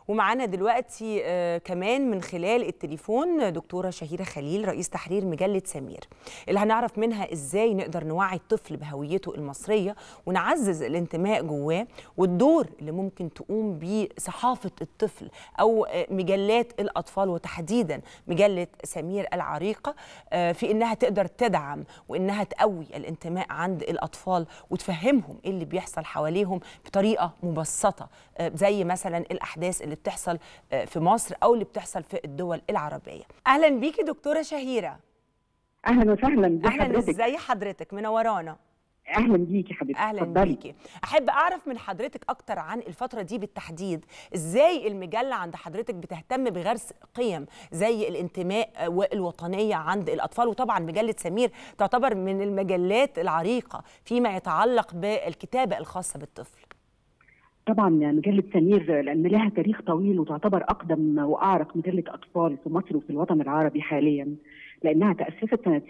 ومعانا دلوقتي آه، كمان من خلال التليفون دكتورة شهيرة خليل رئيس تحرير مجلة سمير اللي هنعرف منها ازاي نقدر نوعي الطفل بهويته المصرية ونعزز الانتماء جواه والدور اللي ممكن تقوم بيه صحافة الطفل أو آه، مجلات الأطفال وتحديدا مجلة سمير العريقة آه، في إنها تقدر تدعم وإنها تقوي الانتماء عند الأطفال وتفهمهم إيه اللي بيحصل حواليهم بطريقة مبسطة آه، زي مثلا الأحداث اللي بتحصل آه، في مصر أو اللي بتحصل في الدول العربية أهلا بيكي دكتورة شهيرة اهلا وسهلا أهلا بحضرتك ازاي حضرتك منورانا اهلا بيكي حبيبتي اهلا اتفضلي. بيكي احب اعرف من حضرتك اكتر عن الفتره دي بالتحديد ازاي المجله عند حضرتك بتهتم بغرس قيم زي الانتماء والوطنيه عند الاطفال وطبعا مجله سمير تعتبر من المجلات العريقه فيما يتعلق بالكتابه الخاصه بالطفل طبعا مجله سمير لان لها تاريخ طويل وتعتبر اقدم واعرق مجله اطفال في مصر وفي الوطن العربي حاليا لانها تاسست سنه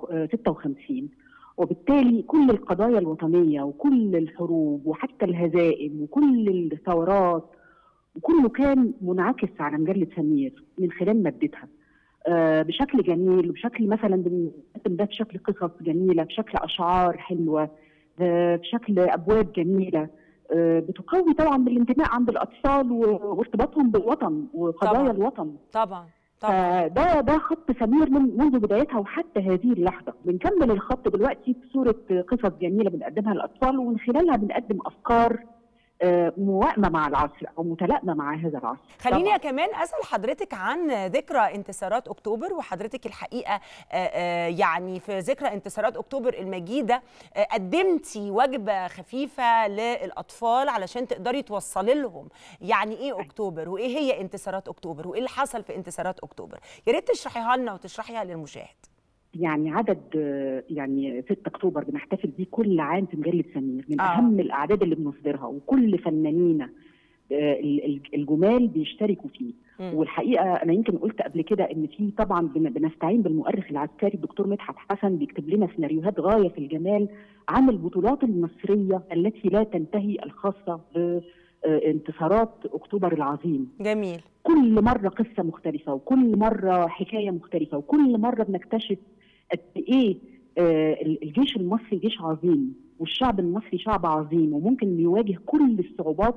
56 وبالتالي كل القضايا الوطنيه وكل الحروب وحتى الهزائم وكل الثورات وكله كان منعكس على مجله سمير من خلال مادتها آه، بشكل جميل وبشكل مثلا بنقدم ده بشكل قصص جميله بشكل اشعار حلوه آه، بشكل ابواب جميله آه، بتقوي طبعا بالانتماء عند الاطفال و- وارتباطهم بالوطن وقضايا طبعاً. الوطن طبعا طبعا فده ده خط سمير من منذ بدايتها وحتى هذه اللحظه بنكمل الخط دلوقتي بصوره قصص جميله بنقدمها للاطفال ومن خلالها بنقدم افكار آه، موائمه مع العصر او متلائمه مع هذا العصر خليني طبعاً. كمان اسال حضرتك عن ذكرى انتصارات اكتوبر وحضرتك الحقيقه آه، آه، يعني في ذكرى انتصارات اكتوبر المجيده آه، قدمتي وجبه خفيفه للاطفال علشان تقدري توصلي لهم يعني ايه اكتوبر وايه هي انتصارات اكتوبر وايه اللي حصل في انتصارات اكتوبر يا ريت تشرحيها لنا وتشرحيها للمشاهد يعني عدد آه، يعني 6 اكتوبر بنحتفل بيه كل عام في مجله سمير من آه. آه. اهم الاعداد اللي بنصدرها وكل فنانينا آه، ال- ال- الجمال بيشتركوا فيه مم. والحقيقه انا يمكن قلت قبل كده ان في طبعا بن- بنستعين بالمؤرخ العسكري الدكتور مدحت حسن بيكتب لنا سيناريوهات غايه في الجمال عن البطولات المصريه التي لا تنتهي الخاصه بانتصارات اكتوبر العظيم جميل كل مرة قصة مختلفة وكل مرة حكاية مختلفة وكل مرة بنكتشف قد إيه آه، الجيش المصري جيش عظيم والشعب المصري شعب عظيم وممكن يواجه كل الصعوبات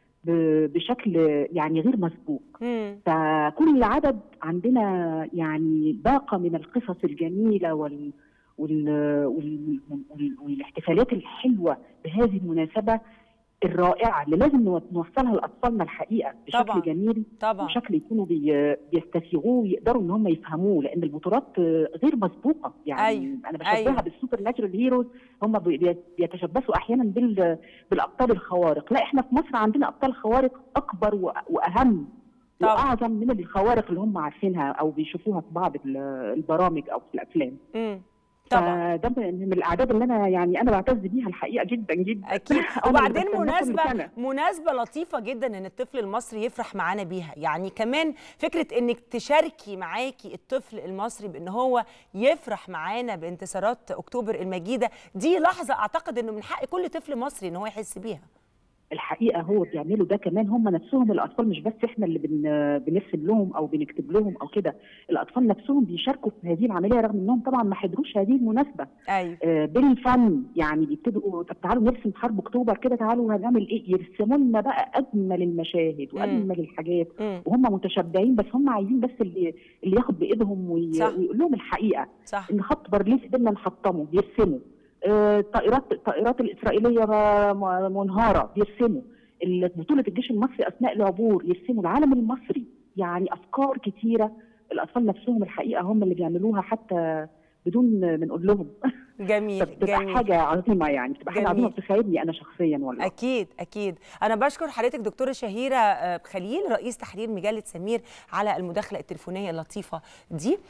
ب- بشكل يعني غير مسبوق مم. فكل عدد عندنا يعني باقة من القصص الجميلة وال وال وال وال والاحتفالات الحلوة بهذه المناسبة الرائعة اللي لازم نو- نوصلها لأطفالنا الحقيقة بشكل طبعاً. جميل طبعا بشكل يكونوا بي بيستسيغوه ويقدروا ان هم يفهموه لان البطولات آه، غير مسبوقه يعني أيوة، انا بشبهها أيوة. بالسوبر ناتشرال هيروز هم بي- بي- بيتشبثوا احيانا بال بالابطال الخوارق لا احنا في مصر عندنا ابطال خوارق اكبر وأ- واهم طبعاً. واعظم من الخوارق اللي هم عارفينها او بيشوفوها في بعض ال- البرامج او في الافلام مم. طبعا فده من الاعداد اللي انا يعني انا بعتز بيها الحقيقه جدا جدا اكيد أنا وبعدين بستناها كل مناسبه سنة. مناسبه لطيفه جدا ان الطفل المصري يفرح معانا بيها يعني كمان فكره انك تشاركي معاكي الطفل المصري بان هو يفرح معانا بانتصارات اكتوبر المجيده دي لحظه اعتقد انه من حق كل طفل مصري ان هو يحس بيها الحقيقه هو بيعملوا ده كمان هم نفسهم الاطفال مش بس احنا اللي بن بنرسم لهم او بنكتب لهم او كده الاطفال نفسهم بيشاركوا في هذه العمليه رغم انهم طبعا ما حضروش هذه المناسبه ايوه آه، بالفن يعني بيبتدوا طب تعالوا نرسم حرب اكتوبر كده تعالوا هنعمل ايه يرسموا لنا بقى اجمل المشاهد واجمل الحاجات مم. وهم متشبعين بس هم عايزين بس اللي اللي ياخد بايدهم وي... صح. ويقول لهم الحقيقه صح ان خط بارليف قدرنا نحطمه بيرسموا آه، الطائرات الطائرات الاسرائيليه م- منهاره بيرسموا ال- بطوله الجيش المصري اثناء العبور يرسموا العالم المصري يعني افكار كتيره الاطفال نفسهم الحقيقه هم اللي بيعملوها حتى بدون ما نقول لهم جميل بتبقى جميل حاجه عظيمه يعني بتبقى حاجه جميل. عظيمه بتسعدني انا شخصيا والله اكيد اكيد انا بشكر حضرتك دكتوره شهيره آه، خليل رئيس تحرير مجله سمير على المداخله التليفونيه اللطيفه دي